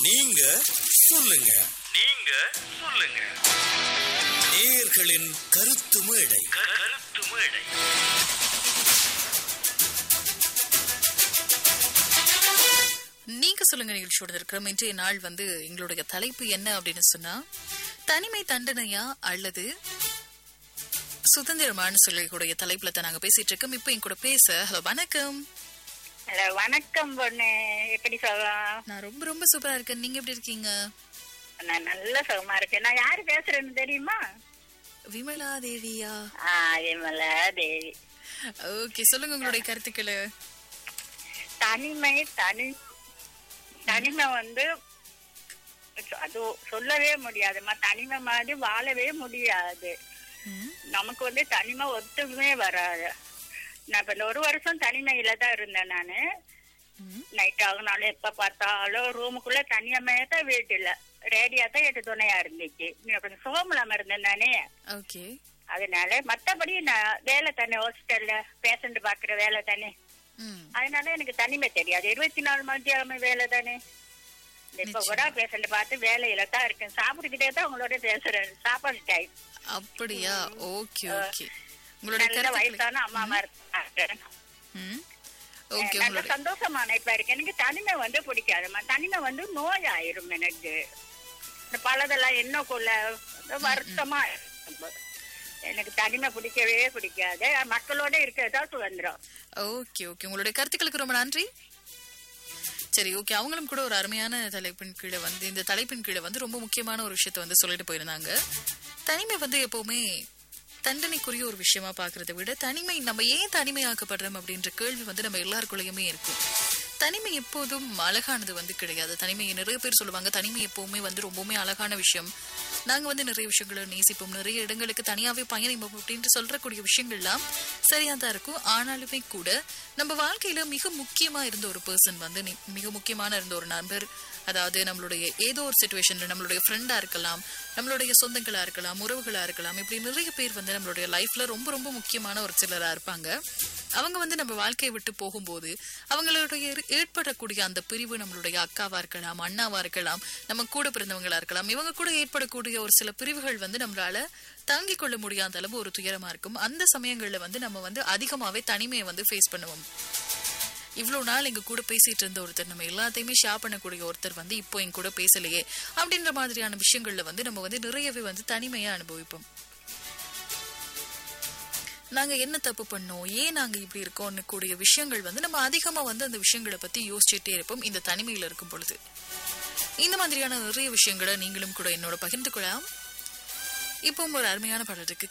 நீங்க சொல்லுங்க நீங்க சொல்லுங்க நேயர்களின் கருத்து மேடை க- கருத்து மேடை நீங்க சொல்லுங்க நிகழ்ச்சியோட இருக்கிறோம் இன்றைய நாள் வந்து எங்களுடைய தலைப்பு என்ன அப்படின்னு சொன்னா தனிமை தண்டனையா அல்லது சுதந்திரமானு சொல்லக்கூடிய தலைப்புல தான் நாங்க பேசிட்டு இருக்கோம் இப்போ என் கூட பேச ஹலோ வணக்கம் ஹலோ வணக்கம் பொண்ணு எப்படி சொல்லலாம் நான் ரொம்ப ரொம்ப சூப்பரா இருக்கேன் நீங்க எப்படி இருக்கீங்க நான் நல்ல சுகமா இருக்கேன் நான் யாரு பேசுறேன்னு தெரியுமா விமலா தேவியா ஆ விமலா தேவி ஓகே சொல்லுங்க உங்களுடைய கருத்துக்களை தனிமை தனி தனிமை வந்து அது சொல்லவே முடியாதும்மா தனிமை மாதிரி வாழவே முடியாது ம், நமக்கு வந்து தனிமை ஒத்துமே வராது நான் இப்ப இந்த ஒரு வருஷம் தனிமையில தான் இருந்தேன் நானு ம், நைட் ஆகுனாலும் எப்ப பார்த்தாலும் ரூமுக்குள்ள தனியாமே தான் வீட்டுல ரேடியா தான் எட்டு துணையா இருந்துச்சு நீ கொஞ்சம் சுகம் இல்லாம இருந்தேன் நானே ஓகே அதனால மத்தபடி நான் வேலை தானே ஹாஸ்பிட்டல்ல பேஷண்ட் பாக்குற வேலை தானே ம், அதனால எனக்கு தனிமை தெரியாது இருபத்தி நாலு மணி நேரம் வேலை தானே இந்த இப்ப கூட பேஷண்ட் பார்த்து வேலையில தான் இருக்கேன் சாப்பிட்டுக்கிட்டே தான் உங்களோட பேசுறேன் சாப்பாடு டைம் அப்படியா ஓகே ஓகே உங்களுடைய நல்ல கருத்துக்களை வயசான அம்மா அம்மா இருக்காங்க ம், ஓகே நல்ல உங்களுடைய சந்தோஷமான இப்ப இருக்கு எனக்கு தனிமை வந்து பிடிக்காதும்மா தனிமை வந்து நோய் ஆயிரும் எனக்கு இந்த பழதெல்லாம் என்ன கொள்ள வருத்தமா இருக்கும். எனக்கு தனிமை பிடிக்கவே பிடிக்காது மக்களோட இருக்கிறதா சுதந்திரம் ஓகே ஓகே உங்களுடைய கருத்துக்களுக்கு ரொம்ப நன்றி சரி ஓகே அவங்களும் கூட ஒரு அருமையான தலைப்பின் கீழே வந்து இந்த தலைப்பின் கீழே வந்து ரொம்ப முக்கியமான ஒரு விஷயத்த வந்து சொல்லிட்டு போயிருந்தாங்க தனிமை வந்து எப்பவுமே தண்டனைக்குரிய ஒரு விஷயமா பாக்குறதை விட தனிமை நம்ம ஏன் தனிமையாக்கப்படுறோம் அப்படின்ற கேள்வி வந்து நம்ம எல்லாருக்குள்ளேயுமே இருக்கும் தனிமை எப்போதும் அழகானது வந்து கிடையாது தனிமையை நிறைய பேர் சொல்லுவாங்க தனிமை எப்பவுமே வந்து ரொம்பவுமே அழகான விஷயம் நாங்க வந்து நிறைய விஷயங்களை நேசிப்போம் நிறைய இடங்களுக்கு தனியாவே பயணிப்போம் அப்படின்ட்டு சொல்றக்கூடிய விஷயங்கள்லாம் சரியா தான் இருக்கும் ஆனாலுமே கூட நம்ம வாழ்க்கையில மிக முக்கியமா இருந்த ஒரு பர்சன் வந்து நி- மிக முக்கியமான இருந்த ஒரு நண்பர் அதாவது நம்மளுடைய ஏதோ ஒரு சுச்சுவேஷன்ல நம்மளுடைய ஃப்ரெண்டா இருக்கலாம் நம்மளுடைய சொந்தங்களா இருக்கலாம் உறவுகளா இருக்கலாம் இப்படி நிறைய பேர் வந்து நம்மளுடைய லைஃப்ல ரொம்ப ரொம்ப முக்கியமான ஒரு சிலரா இருப்பாங்க அவங்க வந்து நம்ம வாழ்க்கையை விட்டு போகும்போது அவங்களுடைய ஏற்- ஏற்படக்கூடிய அந்த பிரிவு நம்மளுடைய அக்காவா இருக்கலாம் அண்ணாவா இருக்கலாம் நம்ம கூட பிறந்தவங்களா இருக்கலாம் இவங்க கூட ஏற்படக்கூடிய ஒரு சில பிரிவுகள் வந்து நம்மளால தாங்கிக் கொள்ள முடியாத அளவு ஒரு துயரமா இருக்கும் அந்த சமயங்கள்ல வந்து நம்ம வந்து அதிகமாவே தனிமையை வந்து ஃபேஸ் பண்ணுவோம் இவ்வளவு நாள் எங்க கூட பேசிட்டு இருந்த ஒருத்தர் நம்ம எல்லாத்தையுமே ஷேர் பண்ணக்கூடிய ஒருத்தர் வந்து இப்போ என் கூட பேசலையே அப்படின்ற மாதிரியான விஷயங்கள்ல வந்து நம்ம வந்து நிறையவே வந்து தனிமையை அனுபவிப்போம் நாங்க என்ன தப்பு பண்ணோம் ஏன் நாங்க இப்படி இருக்கோம்னு கூடிய விஷயங்கள் வந்து நம்ம அதிகமா வந்து அந்த விஷயங்களை பத்தி யோசிச்சுட்டே இருப்போம் இந்த தனிமையில இருக்கும் பொழுது இந்த மாதிரியான நிறைய விஷயங்களை நீங்களும் கூட என்னோட பகிர்ந்து கொள்ளலாம் இப்போ ஒரு அருமையான பாடலுக்கு